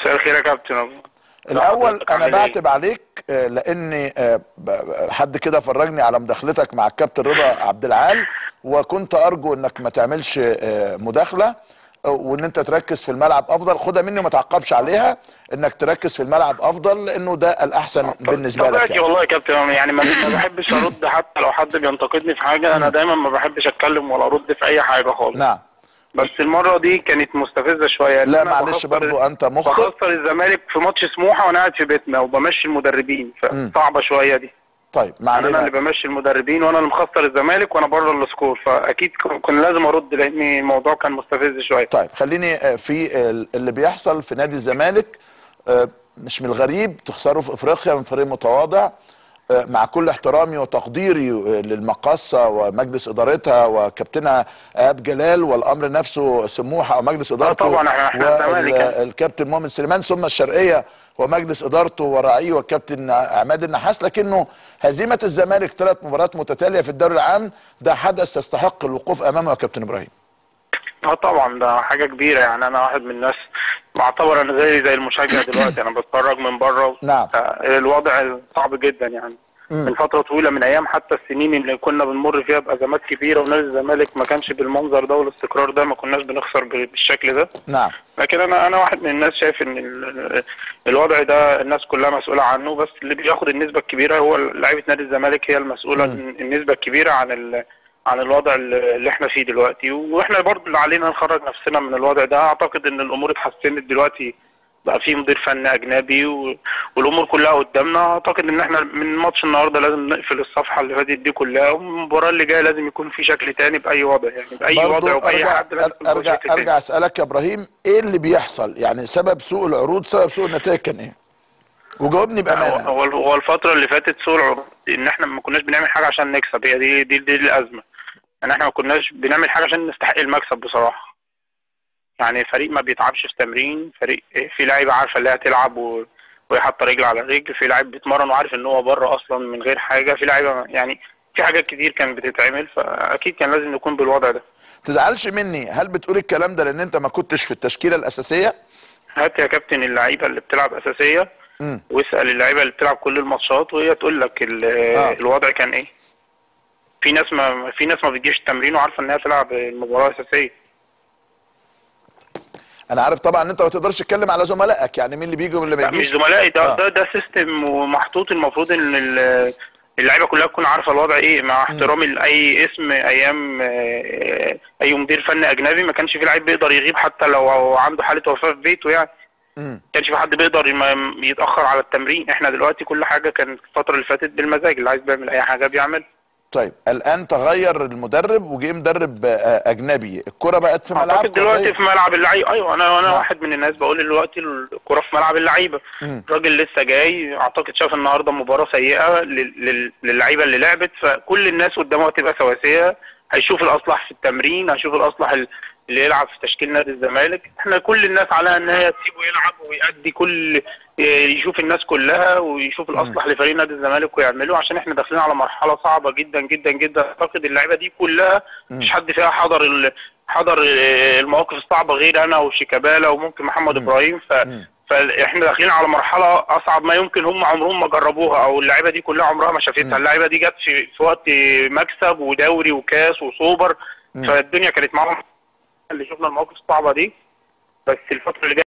مساء الخير يا كابتن الاول حضرتك انا عامل إيه؟ بعتب عليك آه، لاني آه، ب- ب- حد كده فرجني على مداخلتك مع الكابتن رضا عبد العال وكنت ارجو انك ما تعملش آه، مداخله آه، وان انت تركز في الملعب افضل خدها مني وما تعقبش عليها انك تركز في الملعب افضل لانه ده الاحسن بالنسبه لك طبيعتي يعني. والله يا كابتن يعني ما ما بحبش ارد حتى لو حد بينتقدني في حاجه انا دايما ما بحبش اتكلم ولا ارد في اي حاجه خالص نعم بس المره دي كانت مستفزه شويه لا أنا معلش بخسر- برضو انت مخطئ بخسر الزمالك في ماتش سموحه وانا قاعد في بيتنا وبمشي المدربين فصعبه شويه دي طيب ما يعني انا اللي علينا بمشي المدربين وانا اللي مخسر الزمالك وانا بره السكور فاكيد ك- كان لازم ارد لان الموضوع كان مستفز شويه طيب خليني آه، في ال- اللي بيحصل في نادي الزمالك آه، مش من الغريب تخسروا في افريقيا من فريق متواضع آه، مع كل احترامي وتقديري آه، للمقاصة ومجلس إدارتها وكابتنها إيهاب جلال والأمر نفسه سموحة ومجلس إدارته طبعا، إحنا- إحنا الزمالك يعني. والكابتن مؤمن سليمان ثم الشرقية ومجلس إدارته وراعيه والكابتن عماد النحاس لكنه هزيمة الزمالك ثلاث مباريات متتالية في الدوري العام ده حدث يستحق الوقوف أمامه يا كابتن إبراهيم اه طبعا ده حاجه كبيره يعني انا واحد من الناس بعتبر انا زي زي المشجع دلوقتي انا بتفرج من بره نعم. آه، الوضع صعب جدا يعني من فتره طويله من ايام حتى السنين اللي كنا بنمر فيها بازمات كبيره ونادي الزمالك ما كانش بالمنظر ده والاستقرار ده ما كناش بنخسر ب- بالشكل ده نعم لكن انا انا واحد من الناس شايف ان ال- الوضع ده الناس كلها مسؤوله عنه بس اللي بياخد النسبه الكبيره هو لعيبه نادي الزمالك هي المسؤوله النسبه الكبيره عن ال عن الوضع اللي اللي احنا فيه دلوقتي واحنا برضو اللي علينا نخرج نفسنا من الوضع ده اعتقد ان الامور اتحسنت دلوقتي بقى في مدير فني اجنبي و... والامور كلها قدامنا اعتقد ان احنا من ماتش النهارده لازم نقفل الصفحه اللي فاتت دي كلها والمباراه اللي جايه لازم يكون في شكل تاني باي وضع يعني باي برضو وضع وباي ارجع حد لازم يكون في ارجع شكل تاني. ارجع اسالك يا ابراهيم ايه اللي بيحصل يعني سبب سوء العروض سبب سوء النتائج كان ايه وجاوبني هو بامانه هو هو الفترة اللي فاتت سوء العروض ان احنا ما كناش بنعمل حاجة عشان نكسب هي دي دي, دي الأزمة ان احنا ما كناش بنعمل حاجة عشان نستحق المكسب بصراحة يعني فريق ما بيتعبش في تمرين فريق في لعيبة عارفة اللي هي تلعب و... وهي حاطة رجل على رجل في لعيب بيتمرن وعارف ان هو بره اصلا من غير حاجة في لعيبة يعني في حاجات كتير كانت بتتعمل فاكيد كان لازم نكون بالوضع ده تزعلش مني هل بتقول الكلام ده لان انت ما كنتش في التشكيله الاساسيه هات يا كابتن اللعيبة اللي بتلعب أساسية مم. واسأل اللعيبة اللي بتلعب كل الماتشات وهي تقول لك ال- آه. الوضع كان ايه في ناس ما في ناس ما بتجيش التمرين وعارفه انها تلعب المباراه الاساسيه انا عارف طبعا ان انت ما تقدرش تتكلم على زملائك يعني مين اللي بيجي واللي ما لا مش يجيش زملائي ده آه. ده ده سيستم ومحطوط المفروض ان ال- اللعيبه كلها تكون عارفه الوضع ايه مع احترامي لاي اسم ايام آه، اي مدير فني اجنبي ما كانش في لعيب بيقدر يغيب حتى لو عنده حاله وفاه في بيته يعني مم. ما كانش في حد بيقدر يم- يتاخر على التمرين احنا دلوقتي كل حاجه كانت الفتره اللي فاتت بالمزاج اللي عايز بيعمل اي حاجه بيعمل طيب الان تغير المدرب وجه مدرب آه، اجنبي الكره بقت في ملعب اعتقد دلوقتي في ملعب اللعيبه ايوه انا انا نعم. واحد من الناس بقول دلوقتي الكره في ملعب اللعيبه مم. الراجل لسه جاي اعتقد شاف النهارده مباراه سيئه لل- لل- للعيبه اللي لعبت فكل الناس قدامه هتبقى سواسيه هيشوف الاصلح في التمرين هيشوف الاصلح ال- اللي يلعب في تشكيل نادي الزمالك احنا كل الناس عليها ان هي تسيبه يلعب ويأدي كل يشوف الناس كلها ويشوف الاصلح لفريق نادي الزمالك ويعمله عشان احنا داخلين على مرحله صعبه جدا جدا جدا اعتقد اللعيبه دي كلها مش حد فيها حضر ال... حضر آه، المواقف الصعبه غير انا وشيكابالا وممكن محمد ابراهيم ف... فاحنا داخلين على مرحله اصعب ما يمكن هم عمرهم ما جربوها او اللعيبه دي كلها عمرها ما شافتها اللعيبه دي جت في... في وقت مكسب ودوري وكاس وسوبر فالدنيا كانت معاهم اللي شفنا المواقف الصعبه دي بس الفتره اللي جايه